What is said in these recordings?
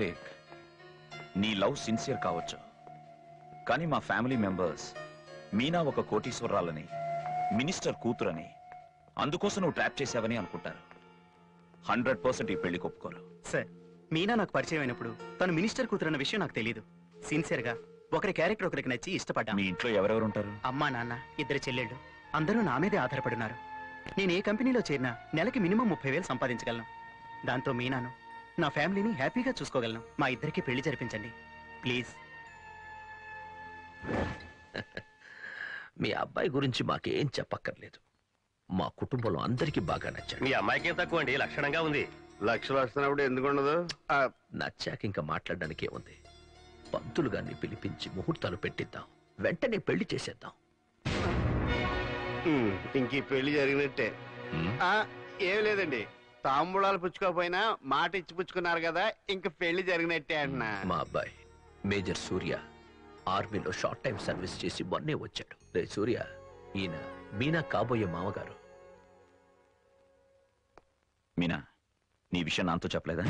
కార్తీక్ నీ love sincere కావచ్చు కానీ మా ఫ్యామిలీ మెంబర్స్ మీనా ఒక కోటీశ్వరాలని మినిస్టర్ కూతురని అందుకోసం నువ్వు ట్రాప్ చేశావని అనుకుంటారు హండ్రెడ్ పర్సెంట్ ఈ పెళ్లి ఒప్పుకోరు సార్ మీనా నాకు పరిచయం అయినప్పుడు తను మినిస్టర్ కూతురన్న విషయం నాకు తెలియదు సిన్సియర్ గా ఒకరి క్యారెక్టర్ ఒకరికి నచ్చి ఇష్టపడ్డా మీ ఇంట్లో ఎవరెవరు ఉంటారు అమ్మా నాన్న ఇద్దరు చెల్లెళ్ళు అందరూ నా మీదే ఆధారపడున్నారు నేను ఏ కంపెనీలో చేరినా నెలకి మినిమం ముప్పై వేలు సంపాదించగలను దాంతో మీనాను నా ఫ్యామిలీని హ్యాపీగా చూసుకోగలను మా ఇద్దరికి పెళ్లి జరిపించండి ప్లీజ్ మీ అబ్బాయి గురించి మాకేం చెప్పక్కర్లేదు మా కుటుంబంలో అందరికీ బాగా నచ్చాడు మీ అమ్మాయికి ఏం తక్కువ అండి లక్షణంగా ఉంది లక్షలు వస్తున్నప్పుడు ఎందుకు ఉండదు ఆ, నచ్చాక ఇంకా మాట్లాడడానికే ఉంది పంతులు గారిని పిలిపించి ముహూర్తాలు పెట్టిద్దాం వెంటనే పెళ్లి చేసేద్దాం ఉమ్, ఇంక ఈ పెళ్లి జరిగినట్టే ఉమ్, ఆ, ఏం లేదండి తాంబూలాలు పుచ్చుకోపోయినా మాట ఇచ్చి పుచ్చుకున్నారు కదా ఇంక పెళ్లి జరిగినట్టే అంటున్నా మా అబ్బాయి మేజర్ సూర్య ఆర్మీలో షార్ట్ టైం సర్వీస్ చేసి మొన్నే వచ్చాడు రే సూర్య ఈయన మీనా కాబోయే మామగారు మీనా నీ విషయం నాతో చెప్పలేదా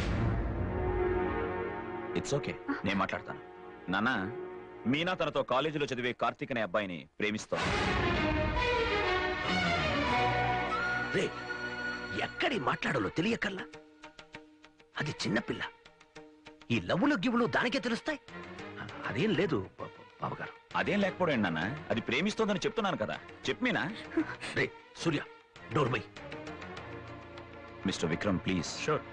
ఇట్స్ ఓకే నేను మాట్లాడతాను నాన్న మీనా తనతో కాలేజీలో చదివే కార్తీక్ అనే అబ్బాయిని ప్రేమిస్తోంది రే ఎక్కడి మాట్లాడాలో తెలియకల్లా అది చిన్నపిల్ల ఈ లవ్వులు గివ్వులు దానికే తెలుస్తాయి అదేం లేదు బ- బ- బావగారు అదేం లేకపోవడం ఏంటి నాన్న అది ప్రేమిస్తోందని చెప్తున్నాను కదా చెప్పు మీనా రే సూర్య డోర్మై మిస్టర్ విక్రమ్ ప్లీజ్ షూర్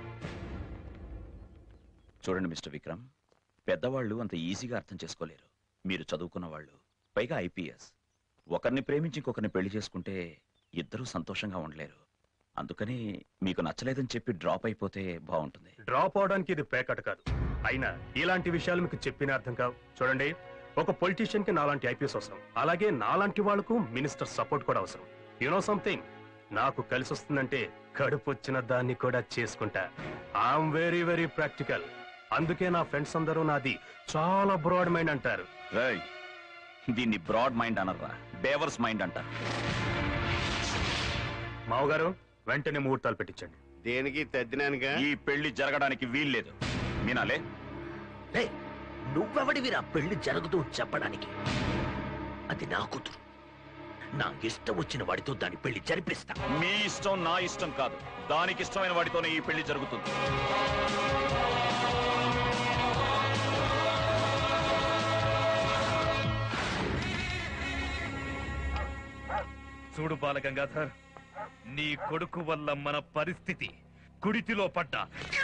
చూడండి మిస్టర్ విక్రమ్ పెద్దవాళ్ళు అంత ఈజీగా అర్థం చేసుకోలేరు మీరు చదువుకున్న వాళ్ళు పైగా ఐపీఎస్ ఒకరిని ప్రేమించి ఇంకొకరిని పెళ్లి చేసుకుంటే ఇద్దరూ సంతోషంగా ఉండలేరు అందుకని మీకు నచ్చలేదని చెప్పి డ్రాప్ అయిపోతే బాగుంటుంది డ్రాప్ అవడానికి ఇది పేకట్ కాదు అయినా ఇలాంటి విషయాలు మీకు చెప్పిన అర్థం కావు చూడండి ఒక పొలిటీషియన్ కి నాలాంటి ఐపీఎస్ అవసరం అలాగే నాలాంటి వాళ్లకు మినిస్టర్ సపోర్ట్ కూడా అవసరం యునో సంథింగ్ నాకు కలిసి వస్తుందంటే కడుపు వచ్చిన దాన్ని కూడా చేసుకుంటా ఐఎమ్ వెరీ వెరీ ప్రాక్టికల్ అందుకే నా ఫ్రెండ్స్ అందరూ నాది చాలా బ్రాడ్ మైండ్ అంటారు రేయ్, దీన్ని బ్రాడ్ మైండ్ అనర్రా డేవర్స్ మైండ్ అంటారు మావగారు వెంటనే ముహూర్తాలు పెట్టించండి దేనికి తద్దినానుగా ఈ పెళ్లి జరగడానికి వీల్లేదు మీనాలే రే నువ్వెవడివిరా పెళ్లి జరుగుతూ చెప్పడానికి అది నా కూతురు నా ఇష్టం వచ్చిన వాడితో దాని పెళ్లి జరిపిస్తా మీ ఇష్టం నా ఇష్టం కాదు దానికి ఇష్టమైన వాడితోనే ఈ పెళ్లి జరుగుతుంది చూడు బాలగంగాధర్ నీ కొడుకు వల్ల మన పరిస్థితి కుడితిలో పడ్డ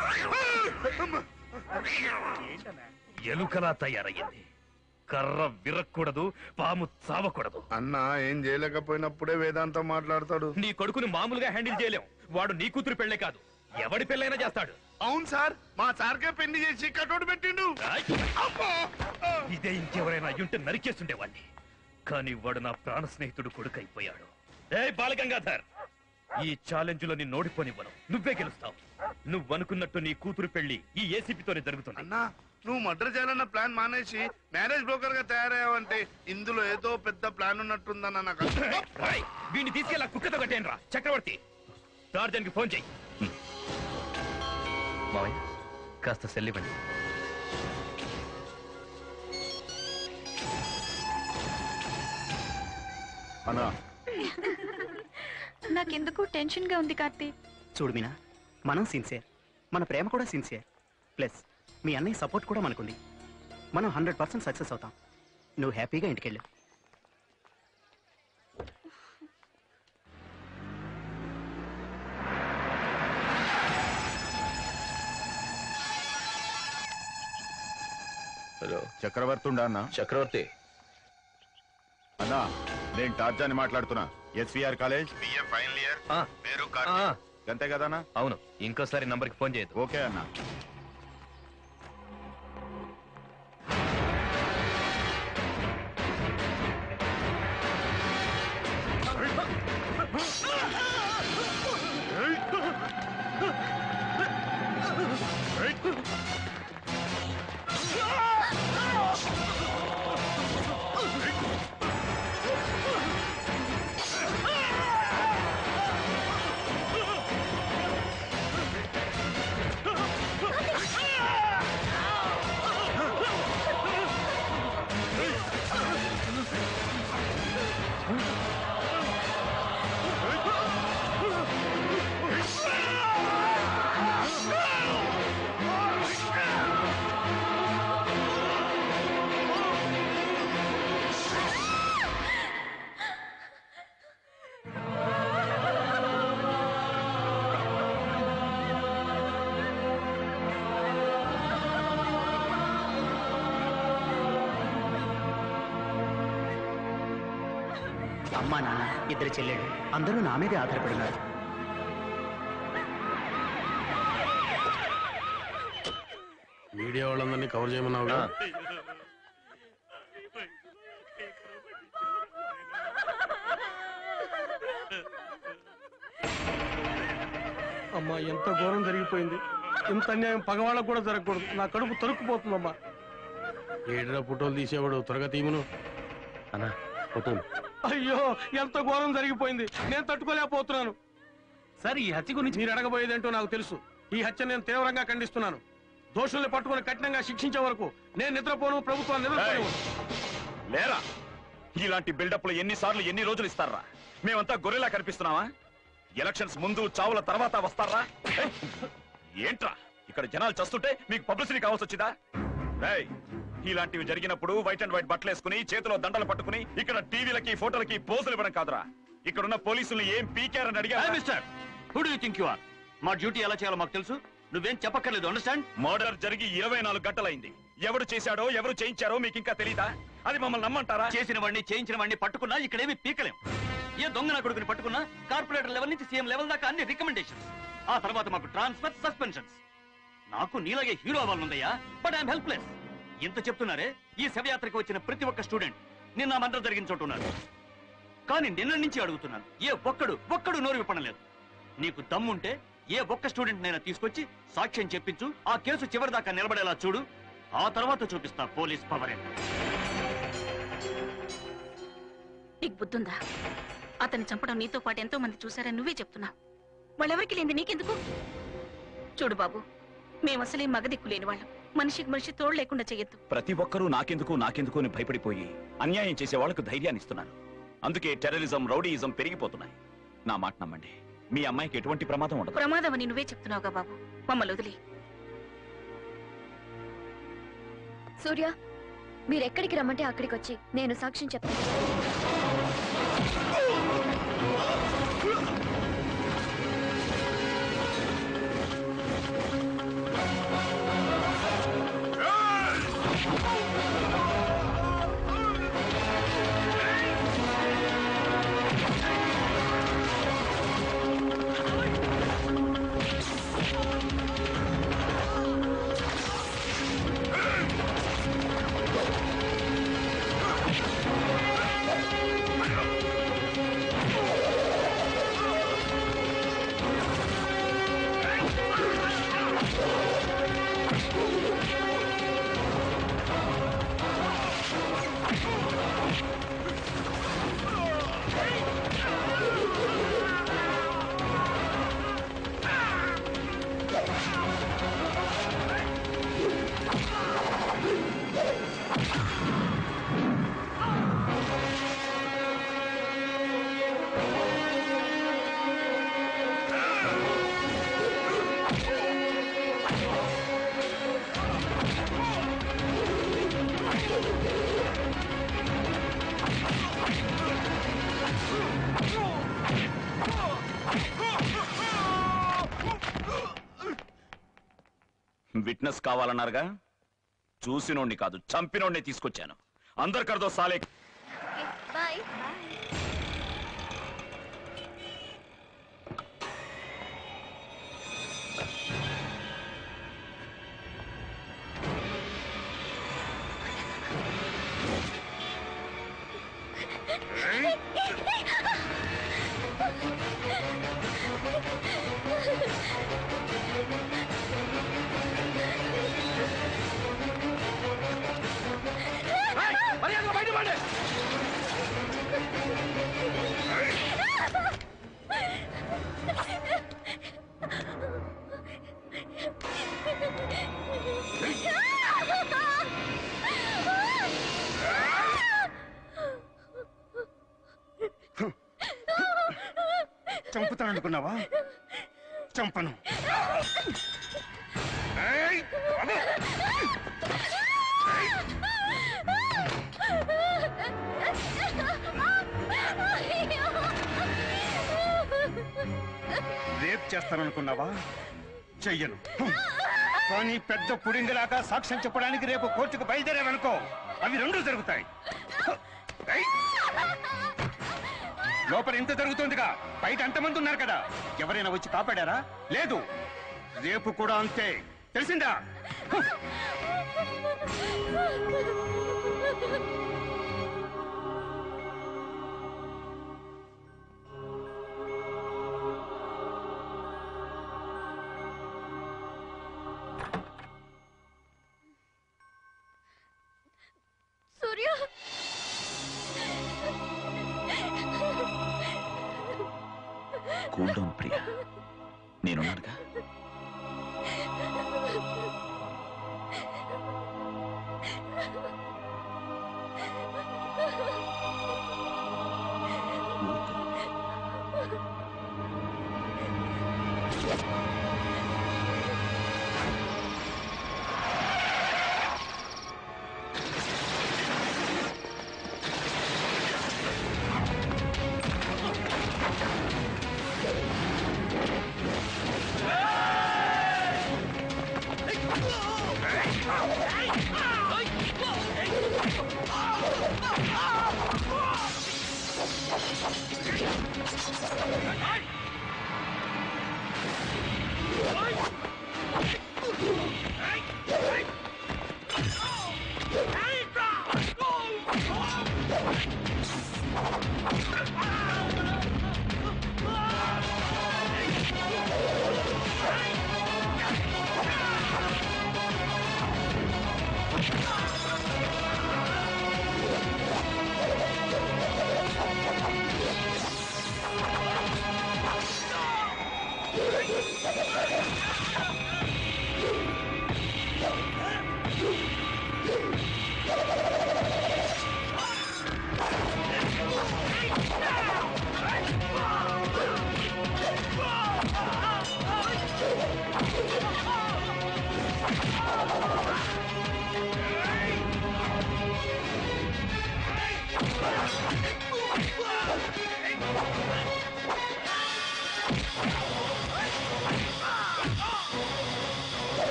ఎలుకలా తయారయ్యింది కర్ర విరక్కూడదు పాము చావకూడదు అన్న ఏం చేయలేకపోయినప్పుడే వేదాంతం మాట్లాడతాడు నీ కొడుకుని మామూలుగా హ్యాండిల్ చేయలేం వాడు నీ కూతురు పెళ్ళే కాదు ఎవడి పెళ్ళైనా చేస్తాడు అవును సార్ మా సార్కే పెళ్లి చేసి కటౌట్ పెట్టిండు ఆయ్! ఇదే ఇంకెవరైనా అయ్యుంటే నరికేస్తుండేవాణ్ణి కానీ వాడు నా ప్రాణ స్నేహితుడు కొడుకు అయిపోయాడు ఏ బాలగంగాధర్ ఈ ఛాలెంజ్ లో నిన్ను ఓడిపోనివ్వను నువ్వే గెలుస్తావు నువ్వు అనుకున్నట్టు నీ కూతురు పెళ్లి ఈ ఏసీపీతోనే జరుగుతుంది అన్నా నువ్వు మర్డర్ చేయాలన్న ప్లాన్ మానేసి మ్యారేజ్ బ్రోకర్ గా తయారయ్యావంటే ఇందులో ఏదో పెద్ద ప్లాన్ ఉన్నట్టుందన్న నాకు అర్థం. రాయ్, వీడిని తీసుకెళ్ళా కుక్కతో కట్టేను రా చక్రవర్తి టార్జన్ కి ఫోన్ చెయ్యి మావయ్య కాస్త సెల్లివ్వండి అన్నా నాకెందుకు టెన్షన్ గా ఉంది కార్తీక్ చూడు మీనా మనం సిన్సియర్ మన ప్రేమ కూడా సిన్సియర్ ప్లస్ మీ అన్నయ్య సపోర్ట్ కూడా మనకుంది మనం హండ్రెడ్ పర్సెంట్ సక్సెస్ అవుతాం నువ్వు హ్యాపీగా ఇంటికెళ్ళు హలో చక్రవర్తి ఉండా అన్న చక్రవర్తి అన్నా నేను టార్జాని మాట్లాడుతున్నా SVR college BA final year ఆ, పేరు ఆ, కార్తీక్ అంతే కదన్నా అవును ఇంకోసారి నంబర్ కి ఫోన్ చేయదు ఓకే అన్నా కార్తీక్ అమ్మా నాన్న ఇద్దరు చెల్లెళ్ళు అందరూ నా మీదే ఆధారపడినారు మీడియా వాళ్ళందరినీ కవర్ చేయమన్నావుగా అమ్మా ఎంత ఘోరం జరిగిపోయింది ఇంత అన్యాయం పగవాళ్ళకు కూడా జరగకూడదు నా కడుపు తరుక్కుపోతుందమ్మా ఏడురా ఫోటోలు తీసేవాడు త్వరగా తీమును అన్నా ఫోటోలు అయ్యో ఎంత ఘోరం జరిగిపోయింది నేను తట్టుకోలేకపోతున్నాను సార్ ఈ హత్య గురించి మీరు అడగబోయేదేంటో నాకు తెలుసు ఈ హత్య నేను తీవ్రంగా ఖండిస్తున్నాను దోషుల్ని పట్టుకుని కఠినంగా శిక్షించే వరకు నేను నిద్రపోను ప్రభుత్వాన్ని నిద్రపోను లేరా ఇలాంటి బిల్డప్లు ఎన్నిసార్లు ఎన్ని రోజులు ఇస్తారా మేమంతా గొర్రెలా కనిపిస్తున్నావా ఎలక్షన్స్ ముందు చావుల తర్వాత వస్తారా ఏయ్! ఏంట్రా ఇక్కడ జనాలు చస్తుంటే మీకు పబ్లిసిటీ కావాల్సి వచ్చిందా ఏయ్! ఇలాంటివి జరిగినప్పుడు వైట్ అండ్ వైట్ బట్టలు వేసుకుని చేతిలో దండలు పట్టుకుని ఇక్కడ టీవీలకి ఫోటోలకి పోజులు ఇవ్వడం కాదురా ఇక్కడున్న పోలీసుల్ని ఏం పీకారని అడిగా mister who do think you are మా డ్యూటీ ఎలా చేయాలో మాకు తెలుసు నువ్వేం చెప్పక్కర్లేదు అండర్స్టాండ్ మర్డర్ జరిగి ఇరవై నాలుగు గంటలైంది ఎవరు చేశాడో ఎవరు చేయించారో మీకు ఇంకా తెలీదా అది మమ్మల్ని నమ్మంటారా చేసిన వాడిని చేయించిన వాడిని పట్టుకున్నా ఇక్కడేమి పీకలేం ఏ దొంగ నా కొడుకుని పట్టుకున్నా కార్పొరేటర్ లెవెల్ నుంచి సీఎం లెవెల్ దాకా అన్ని రికమెండేషన్స్ ఆ తర్వాత మాకు ట్రాన్స్ఫర్ సస్పెన్షన్స్ నాకు నీలాగే హీరో అవ్వాలనుందయ్యా బట్ ఐఎమ్ హెల్ప్లెస్ ఇంత చెప్తున్నారే ఈ శవయాత్రకు వచ్చిన ప్రతి ఒక్క స్టూడెంట్ నిన్న మంత్రం జరిగిన చోటు ఉన్నారు కానీ నిన్న నుంచి అడుగుతున్నాను ఏ ఒక్కడు ఒక్కడు నోరు విప్పడం లేదు నీకు దమ్ముంటే ఏ ఒక్క స్టూడెంట్ నైనా తీసుకొచ్చి సాక్ష్యం చెప్పించు ఆ కేసు చివరి దాకా నిలబడేలా చూడు ఆ తర్వాత చూపిస్తా పోలీస్ పవర్ ఏంటో నీకు బుద్ధుందా అతన్ని చంపడం నీతో పాటు ఎంతో మంది చూశారని నువ్వే చెప్తున్నావు వాళ్ళెవరికి లేని నీకెందుకు చూడు బాబు మేము అసలే మగదిక్కు లేని వాళ్ళం మనిషికి మనిషి తోడు లేకుండా చెయ్యొద్దు ప్రతి ఒక్కరూ నాకెందుకు నాకెందుకు అని భయపడిపోయి అన్యాయం చేసే వాళ్ళకు ధైర్యాన్ని ఇస్తున్నాను అందుకే టెర్రరిజం రౌడీయిజం పెరిగిపోతున్నాయి నా మాట నమ్మండి మీ అమ్మాయికి ఎటువంటి ప్రమాదం ఉండదు ప్రమాదం అని నువ్వే చెప్తున్నావుగా బాబు మమ్మల్ని వదిలి సూర్య మీరు ఎక్కడికి రమ్మంటే అక్కడికి వచ్చి నేను సాక్ష్యం చెప్తాను విట్నెస్ కావాలన్నారుగా చూసినోడిని కాదు చంపినోడిని తీసుకొచ్చాను అందరికర్దో సాలే బాయ్ చంపుతాననుకున్నావా చంపను ఏయ్! అబ్బో! రేప్ చేస్తాననుకున్నావా చెయ్యను కానీ పెద్ద పుడింగిలాగా సాక్ష్యం చెప్పడానికి రేపు కోర్టుకు బయలుదేరావనుకో అవి రెండు జరుగుతాయి ఏయ్! లోపల ఇంత జరుగుతుందిగా బయట అంతమంది ఉన్నారు కదా ఎవరైనా వచ్చి కాపాడారా లేదు రేపు కూడా అంతే తెలిసిందా సూర్య కూల్ డౌన్ ప్రియా నేనున్నానుగా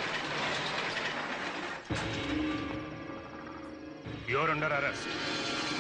యువర్ అండర్ అరెస్ట్